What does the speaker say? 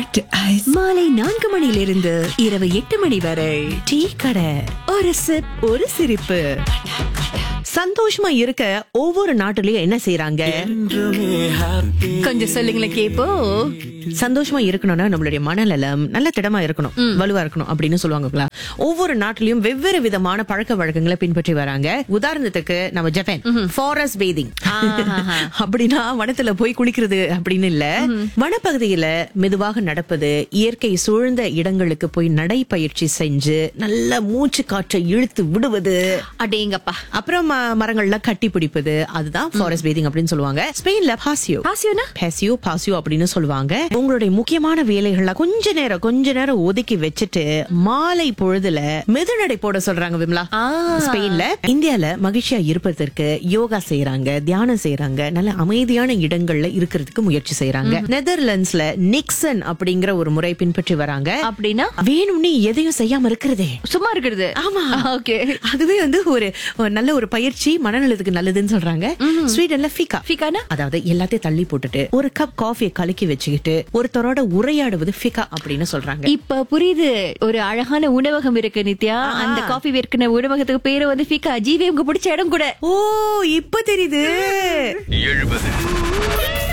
Black ice. மாலை நான்கு மணியிலிருந்து இரவு எட்டு மணி வரை டீ கடை ஒரு சிப் ஒரு சிரிப்பு சந்தோஷமா இருக்க ஒவ்வொரு நாட்டுலயும் என்ன செய்யறாங்க கொஞ்சம் சொல்லுங்களேன் கேப்போ சந்தோஷமா இருக்கணும்னா நம்மளுடைய மனநலம் நல்ல திடமா இருக்கணும் வலுவா இருக்கணும் அப்படின்னு சொல்லுவாங்களா ஒவ்வொரு நாட்டிலையும் வெவ்வேறு விதமான பழக்க வழக்கங்களை பின்பற்றி வராங்க உதாரணத்துக்கு நம்ம ஜப்பான் ஃபாரஸ்ட் பேதிங் அப்படின்னா வனத்துல போய் குளிக்கிறது அப்படின்னு இல்ல வனப்பகுதியில மெதுவாக நடப்பது இயற்கை சூழ்ந்த இடங்களுக்கு போய் நடைப்பயிற்சி செஞ்சு நல்ல மூச்சு காற்றை இழுத்து விடுவது அடேங்கப்பா அப்புறம் ம- மரங்கள்ல கட்டி பிடிப்பது அதுதான் ஃபாரஸ்ட் பேதிங் அப்படின்னு சொல்லுவாங்க ஸ்பெயின்ல பாசியோ பாசியோனா பேசியோ பாசியோ அப்படின்னு சொல்லுவாங்க உங்களுடைய முக்கியமான வேலைகள்ல கொஞ்ச நேரம் கொஞ்ச நேரம் ஒதுக்கி வச்சுட்டு மாலை பொழுதுல மெதுநடை போட சொல்றாங்க விமலா ஆ. ஸ்பெயின்ல இந்தியால மகிழ்ச்சியா இருப்பதற்கு யோகா செய்யறாங்க தியானம் செய்யறாங்க நல்ல அமைதியான இடங்கள்ல இருக்கிறதுக்கு முயற்சி செய்யறாங்க நெதர்லாண்ட்ஸ்ல நிக்சன் அப்படிங்கிற ஒரு முறை பின்பற்றி வராங்க அப்படின்னா வேணும்னு எதையும் செய்யாம இருக்கிறதே சும்மா இருக்கிறது ஆமா ஓகே அதுவே வந்து ஒரு ஒரு நல்ல ஒரு பயிற்சி மனநலத்துக்கு நல்லதுன்னு சொல்றாங்க ஸ்வீடன்ல ஃபிகா ஃபிகானா அதாவது எல்லாத்தையும் தள்ளி போட்டுட்டு ஒரு கப் காஃபியை கலக்கி வச்சுக்கிட்டு ஒருத்தரோட உரையாடுவது ஃபிகா அப்படின்னு சொல்றாங்க இப்ப புரியுது ஒரு அழகான உணவகம் இருக்கு நித்யா அந்த காஃபி விற்கிற உணவகத்துக்கு பேரு வந்து ஃபிகா ஜீவி உங்க பிடிச்ச இடம் கூட ஓ இப்ப தெரியுது எழுபது